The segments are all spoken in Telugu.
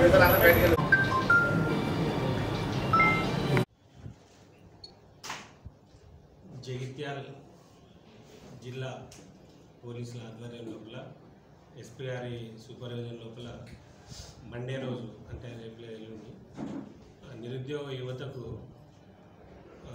మిగతా అందరూ బయటికి వెళ్ళి జగిత్యాల జిల్లా పోలీసుల ఆధ్వర్యం లోపల ఎస్పీఆర్ఈ సూపర్విజన్ లోపల మండే రోజు అంటే రేపు ఎల్లుండి ఆ నిరుద్యోగ యువతకు ఆ,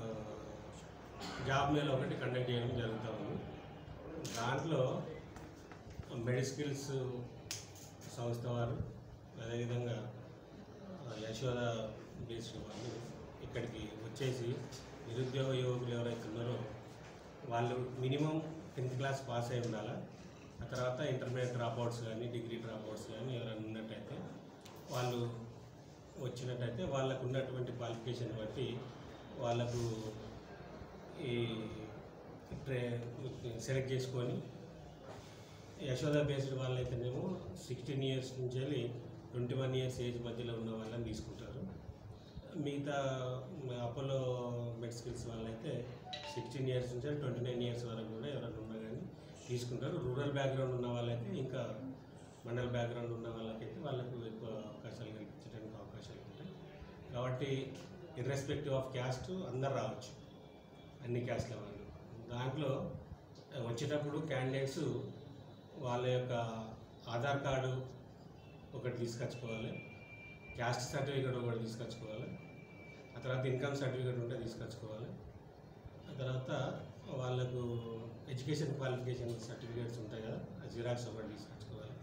జాబ్ మేళ ఒకటి కండక్ట్ చేయడం జరుగుతూ ఉంది దాంట్లో మెడిస్కిల్స్ సంస్థ వారు అదేవిధంగా ఆ, యశోద బేస్డ్ వాళ్ళు ఇక్కడికి వచ్చేసి నిరుద్యోగ యువకులు ఎవరైతే ఉన్నారో వాళ్ళు మినిమం టెన్త్ క్లాస్ పాస్ అయి ఉండాలా ఆ తర్వాత ఇంటర్మీడియట్ డ్రాప్అవుట్స్ కానీ డిగ్రీ డ్రాప్అవుట్స్ కానీ ఎవరైనా ఉన్నట్టయితే వాళ్ళు వచ్చినట్టయితే వాళ్ళకు ఉన్నటువంటి క్వాలిఫికేషన్ బట్టి వాళ్ళకు ఈ ట్రే సెలెక్ట్ చేసుకొని యశోద బేస్డ్ వాళ్ళైతేనేమో సిక్స్టీన్ ఇయర్స్ నుంచి వెళ్ళి ట్వంటీ వన్ ఇయర్స్ ఏజ్ మధ్యలో ఉన్న వాళ్ళని తీసుకుంటారు మిగతా అపోలో మెడ్ స్కిల్స్ వాళ్ళైతే సిక్స్టీన్ ఇయర్స్ నుంచి ట్వంటీ నైన్ ఇయర్స్ వరకు కూడా ఎవరైనా ఉన్నా కానీ తీసుకుంటారు రూరల్ బ్యాక్గ్రౌండ్ ఉన్న వాళ్ళైతే ఇంకా మండల్ బ్యాక్గ్రౌండ్ ఉన్న వాళ్ళకైతే వాళ్ళకు ఎక్కువ అవకాశాలు కల్పించడానికి అవకాశాలు ఉంటాయి కాబట్టి ఇర్రెస్పెక్టివ్ ఆఫ్ క్యాస్ట్ అందరు రావచ్చు అన్ని క్యాస్ట్ల వాళ్ళు దాంట్లో వచ్చేటప్పుడు క్యాండిడేట్స్ వాళ్ళ యొక్క ఆధార్ కార్డు ఒకటి తీసుకొచ్చుకోవాలి క్యాస్ట్ సర్టిఫికేట్ ఒకటి తీసుకొచ్చుకోవాలి ఆ తర్వాత ఇన్కమ్ సర్టిఫికేట్ ఉంటే తీసుకొచ్చుకోవాలి ఆ తర్వాత వాళ్ళకు ఎడ్యుకేషన్ క్వాలిఫికేషన్ సర్టిఫికేట్స్ ఉంటాయి కదా ఆ జిరాక్స్ ఒకటి తీసుకొచ్చుకోవాలి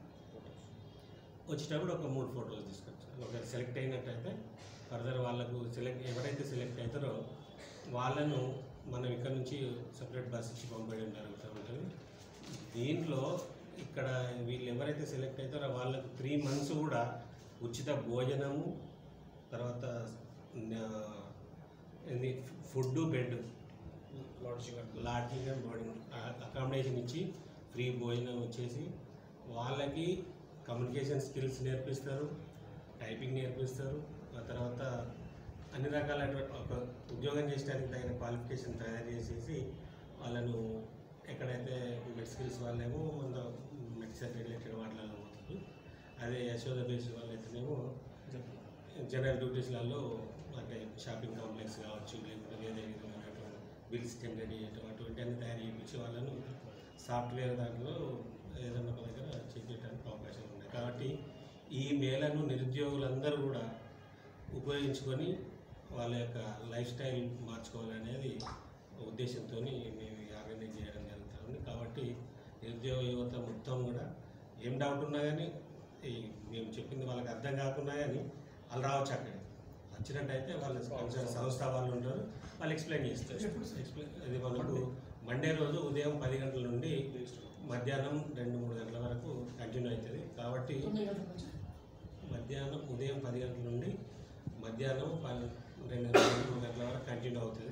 వచ్చేటప్పుడు ఒక మూడు ఫోటోలు తీసుకొచ్చాలి ఒకవేళ సెలెక్ట్ అయినట్టయితే ఫర్దర్ వాళ్ళకు సెలెక్ట్ ఎవరైతే సెలెక్ట్ అవుతారో వాళ్ళను మనం ఇక్కడ నుంచి సపరేట్ బస్ ఇచ్చి పంపేయడం జరుగుతూ ఉంటుంది దీంట్లో ఇక్కడ వీళ్ళు ఎవరైతే సెలెక్ట్ అవుతారో వాళ్ళకు త్రీ మంత్స్ కూడా ఉచిత భోజనము తర్వాత నా- ఏంది food bed lodging and boarding accommodation ఇచ్చి ఫ్రీ భోజనం వచ్చేసి వాళ్ళకి కమ్యూనికేషన్ స్కిల్స్ నేర్పిస్తారు టైపింగ్ నేర్పిస్తారు ఆ తర్వాత అన్ని రకాలైనటువంటి ఒక ఉద్యోగం చేయడానికి తగిన క్వాలిఫికేషన్ తయారు చేసేసి వాళ్ళను ఎక్కడైతే మెడ్ స్కిల్స్ వాళ్ళేమో మన మెడిసిన్ రిలేటెడ్ వాటిలలో పోతారు అదే యశోద బేస్ వాళ్ళైతేనేమో జనరల్ డ్యూటీస్లలో అంటే షాపింగ్ కాంప్లెక్స్ కావచ్చు లేకపోతే వేరే విధమైనటువంటి బిల్స్ జనరేట్ చేయటం అటువంటి అన్ని తయారు చేయించి వాళ్ళను సాఫ్ట్వేర్ దాంట్లో ఏదైనా ఒక దగ్గర చేసేయడానికి అవకాశాలు ఉన్నాయి కాబట్టి ఈ మేళను నిరుద్యోగులందరూ కూడా ఉపయోగించుకొని వాళ్ళ యొక్క లైఫ్ స్టైల్ మార్చుకోవాలనేది ఉద్దేశంతో మేము ఈ ఆర్గనైజ్ చేయడం జరుగుతుంది కాబట్టి నిరుద్యోగ యువత మొత్తం కూడా ఏం డౌట్ ఉన్నా కానీ ఈ మేము చెప్పింది వాళ్ళకి అర్థం కాకున్నా కానీ వాళ్ళు రావచ్చు అక్కడికి వచ్చినట్టయితే వాళ్ళ కన్సర్న్ సంస్థ వాళ్ళు ఉంటారు వాళ్ళు ఎక్స్ప్లెయిన్ చేస్తారు ఎక్స్ప్లెయిన్ అది మనకు మండే రోజు ఉదయం పది గంటల నుండి మధ్యాహ్నం రెండు మూడు గంటల వరకు కంటిన్యూ అవుతుంది కాబట్టి మధ్యాహ్నం ఉదయం పది గంటల నుండి మధ్యాహ్నం పన్- రెండు రెండు మూడు గంటల వరకు కంటిన్యూ అవుతుంది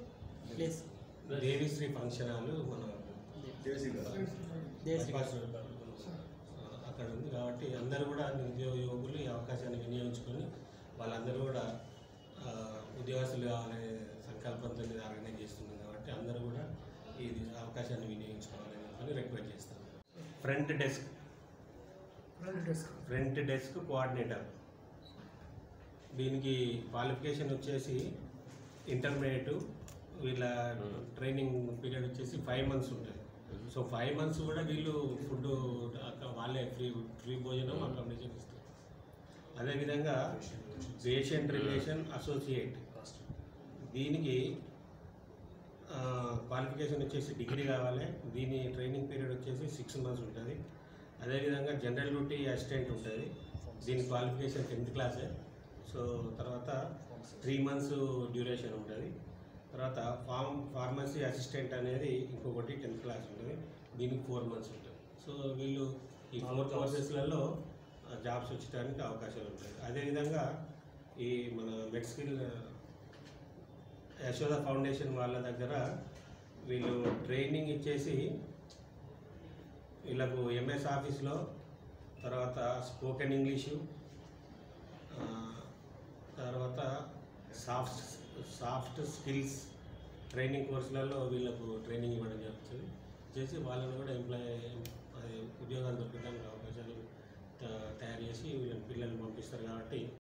దేవిశ్రీ ఫంక్షన్ హాల్ మన బైపాస్ రోడ్ ఆ, అక్కడ ఉంది కాబట్టి అందరూ కూడా నిరుద్యోగ యువకులు ఈ అవకాశాన్ని వినియోగించుకొని వాళ్ళందరూ కూడా ఆ, ఉద్యోగస్తులు కావాలనే సంకల్పంతో ఇది ఆర్గనైజ్ చేస్తుంది కాబట్టి అందరూ కూడా ఈ అవకాశాన్ని వినియోగించుకోవాలని చెప్పని రిక్వెస్ట్ చేస్తాం front desk front desk coordinator దీనికి క్వాలిఫికేషన్ వచ్చేసి ఇంటర్మీడియట్ వీళ్ళ ట్రైనింగ్ పీరియడ్ వచ్చేసి ఫైవ్ మంత్స్ ఉంటుంది సో ఫైవ్ మంత్స్ కూడా వీళ్ళు ఫుడ్ వాళ్ళే ఫ్రీ ఫ్రీ భోజనం అకామిడేషన్ ఇస్తారు అదేవిధంగా పేషెంట్ రిలేషన్ అసోసియేట్ దీనికి క్వాలిఫికేషన్ వచ్చేసి డిగ్రీ కావాలి దీని ట్రైనింగ్ పీరియడ్ వచ్చేసి సిక్స్ మంత్స్ ఉంటుంది అదేవిధంగా జనరల్ డ్యూటీ అసిస్టెంట్ ఉంటుంది దీని క్వాలిఫికేషన్ టెన్త్ క్లాసే సో తర్వాత త్రీ మంత్స్ డ్యూరేషన్ ఉంటుంది తర్వాత ఫార్మ్ ఫార్మసీ అసిస్టెంట్ అనేది ఇంకొకటి టెన్త్ క్లాస్ ఉంటుంది దీనికి ఫోర్ మంత్స్ ఉంటుంది సో వీళ్ళు ఈ ఫోర్ కోర్సెస్లలో జాబ్స్ వచ్చడానికి అవకాశాలు ఉంటాయి అదేవిధంగా ఈ మన మెడ్స్కిల్ యశోద ఫౌండేషన్ వాళ్ళ దగ్గర వీళ్ళు ట్రైనింగ్ ఇచ్చేసి వీళ్ళకు ఎంఎస్ ఆఫీస్లో తర్వాత స్పోకెన్ ఇంగ్లీషు ఆ, తర్వాత సాఫ్ట్ సాఫ్ట్ స్కిల్స్ ట్రైనింగ్ కోర్సులలో వీళ్ళకు ట్రైనింగ్ ఇవ్వడం జరుగుతుంది చేసి వాళ్ళని కూడా ఎంప్లాయ్ అది ఉద్యోగాలు దొరకడానికి అవకాశాలు త- తయారు చేసి వీళ్ళని పిల్లల్ని పంపిస్తారు కాబట్టి